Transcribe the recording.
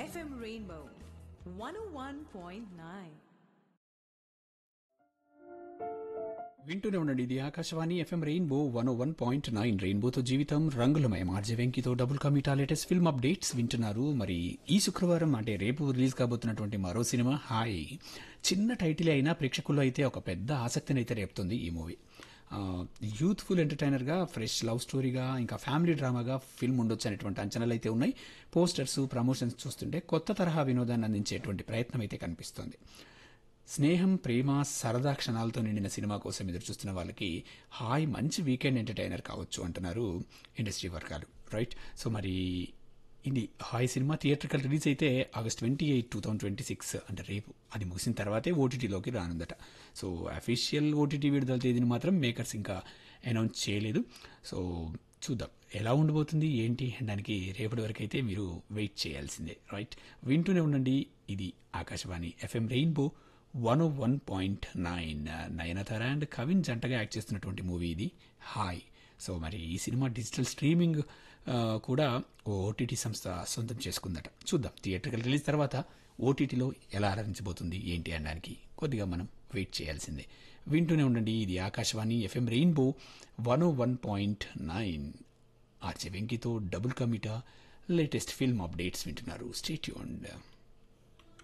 FM Rainbow 101.9. వింటూనే ఉండండి ఇది Akashvani FM rainbow one O one point nine రెయిన్బోతో జీవితం రంగులమయం ఆర్జే వెంకితో డబుల్ కమిటా లేటెస్ట్ ఫిల్మ్ అప్డేట్స్ వింటున్నారు మరి ఈ శుక్రవారం అంటే రేపు రిలీజ్ కాబోతున్నటువంటి మరో సినిమా హాయ్ చిన్న టైటిల్ అయినా ప్రేక్షకుల్లో అయితే ఒక పెద్ద ఆసక్తిని అయితే రేపుతుంది ఈ మూవీ యూత్ఫుల్ ఎంటర్టైనర్గా ఫ్రెష్ లవ్ స్టోరీగా ఇంకా ఫ్యామిలీ డ్రామాగా ఫిల్మ్ ఉండొచ్చు అనేటువంటి అంచనాలు అయితే ఉన్నాయి పోస్టర్స్ ప్రమోషన్స్ చూస్తుంటే కొత్త తరహా వినోదాన్ని అందించేటువంటి ప్రయత్నం అయితే కనిపిస్తోంది స్నేహం ప్రేమ సరదా క్షణాలతో నిండిన సినిమా కోసం ఎదురు చూస్తున్న వాళ్ళకి హాయ్ మంచి వీకెండ్ ఎంటర్టైనర్ కావచ్చు అంటున్నారు ఇండస్ట్రీ వర్గాలు రైట్ సో మరి ఇది హాయ్ సినిమా థియేట్రికల్ రిలీజ్ అయితే August twenty eight two thousand twenty six అంటే రేపు అది ముగిసిన తర్వాతే ఓటీటీలోకి రానుందట సో అఫీషియల్ ఓటీటీ విడుదల తేదీని మాత్రం మేకర్స్ ఇంకా అనౌన్స్ చేయలేదు సో చూద్దాం ఎలా ఉండబోతుంది ఏంటి దానికి రేపటి వరకు అయితే మీరు వెయిట్ చేయాల్సిందే రైట్ వింటూనే ఉండండి ఇది Akashvani FM rainbow one one point nine Nayanthara and Kavin జంటగా యాక్ట్ చేస్తున్నటువంటి మూవీ ఇది హాయ్ సో మరి ఈ సినిమా డిజిటల్ స్ట్రీమింగ్ ఆ, కూడా ఓ ఓటీటీ సంస్థ సొంతం చేసుకుందట చూద్దాం థియేటర్కి రిలీజ్ తర్వాత ఓటీటీలో ఎలా ఆరాధించబోతుంది ఏంటి అనడానికి కొద్దిగా మనం వెయిట్ చేయాల్సిందే వింటూనే ఉండండి ఇది Akashvani FM rainbow one one point nine RJ వెంకితో డబుల్ కమిటా లేటెస్ట్ ఫిల్మ్ అప్డేట్స్ వింటున్నారు స్టేట్యూండ్